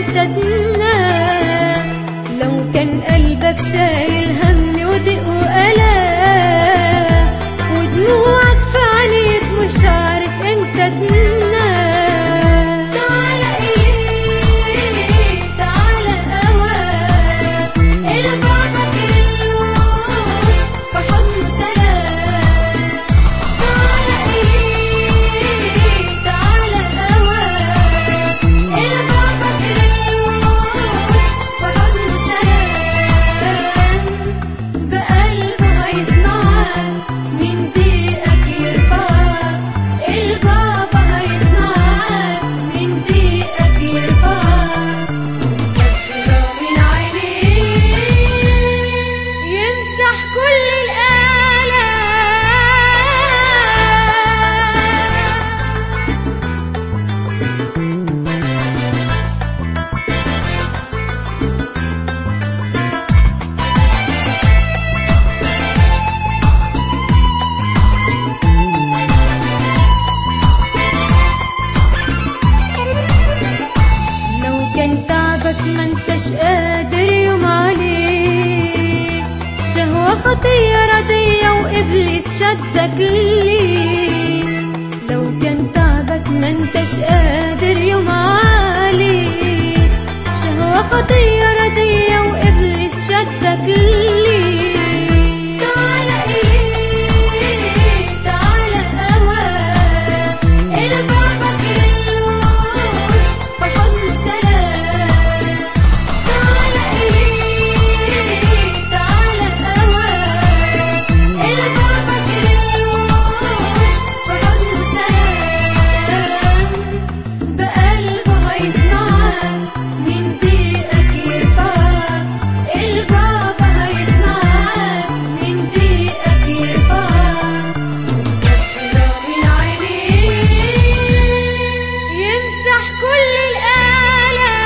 امتدنا لو كان قلبك شايل هم وضيق وألام ودموعك في عينيك مش عارف امتى تنام تعالى ايه تعالى هواك البابك الروح في حضن سلام تعالى ايه تعالى هواك البابك الروح في حضن سلام بقلبه هيسمعك من ضيقك يرفعك البابا هيسمعك من ضيقك يرفعك وكسرة من عينيه يمسح كل الآلام لو كان تعبك ما انتش قادر يوم عليك شهوة خطية ردية وإبليس شدك ليه لو كان تعبك ما انتش قادر يوم عليك شهوة خطية ردية وإبليس شدك ليه تعالى ايه تعالى هواك البابك الروح في حضن سلام تعالى ايه تعالى هواك البابك الروح في حضن سلام بقلبه هيسمعك من ضيقك يرفعك البابا هيسمعك من ضيقك يرفعك وكسرة من عينيه يمسح كل الآلام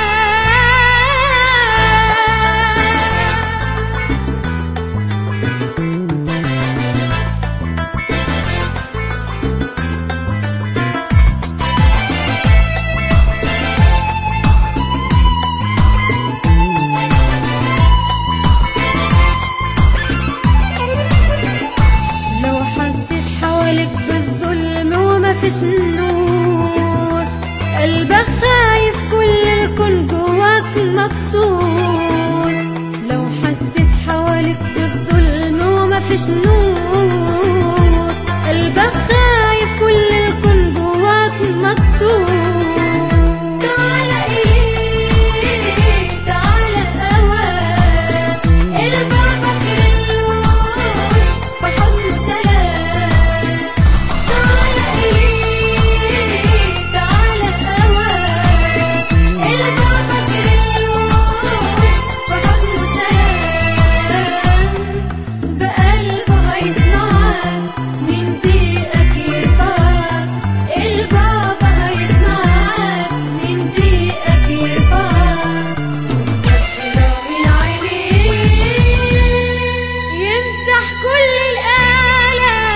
لو حسيت حواليك بالظلم وما فيش نور قلبك خايف كل الكون جواك مكسور لو حسيت حواليك بالظلم وما فيش نور قلبك خايف كل الكون جواك مكسور تعالى ايه تعالى هواك البابك الروح في حضن سلام تعالى ايه تعالى هواك البابك الروح في حضن سلام بقلبه هيسمعك من ضيقك يرفعك البابا هيسمعك من ضيقك يرفعك وكسرة من عينيه يمسح كل الآلام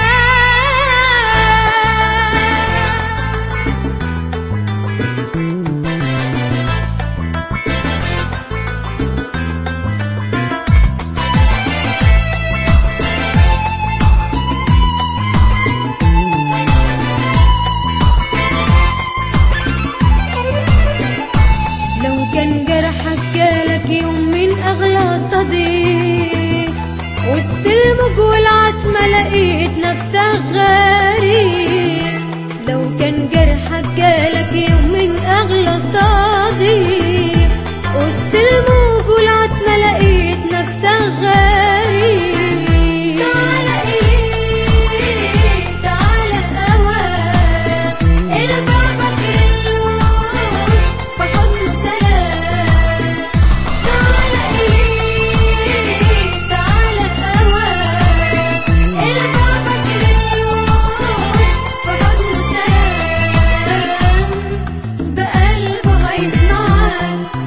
لو كان جرحك جالك يوم من أغلى صديق وسط الموج والعتمة لقيت نفسك غريب لو كان جرحك جالك يوم من أغلى صديق وسط الموج والعتمة لقيت نفسك غريب تعالى ايه تعالى هواك البابك الروح في حضن سلام تعالى ايه تعالى هواك البابك الروح في حضن سلام بقلبه هيسمعك